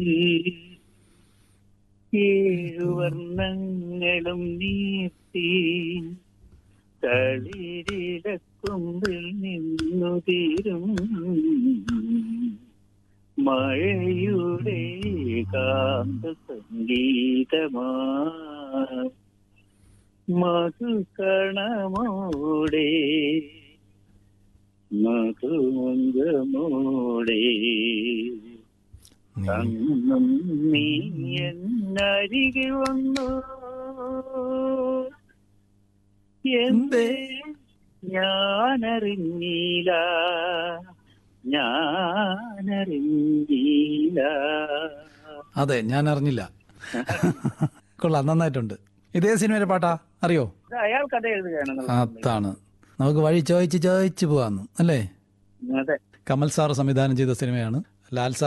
ഏഴു വർണ്ണങ്ങളും നീട്ടി തളിരിലക്കുമ്പിൽ നിന്നു തീരും മഴയുടെ കാന്ത സംഗീതമാ മധുകണമോടെ മധുമന്ദമോടെ നീ അന്നും നീ എന്നരികെ വന്നു എന്തേ ഞാനറിഞ്ഞില്ല ഞാനറിഞ്ഞില്ല അതെ ഞാൻ അറിഞ്ഞില്ല കൊള്ളാം നന്നായിട്ടുണ്ട് ഇതേ സിനിമയിലെ പാട്ടാ അറിയോ ഇത് അയാൾ കഥ എഴുതുകയാണെന്നുള്ളത് അതാണ് നമുക്ക് വഴി ചോദിച്ച് ചോദിച്ച് പോവാന്ന് അല്ലേ അതെ കമൽ സാർ സംവിധാനം ചെയ്ത സിനിമയാണ് ലാൽ സാർ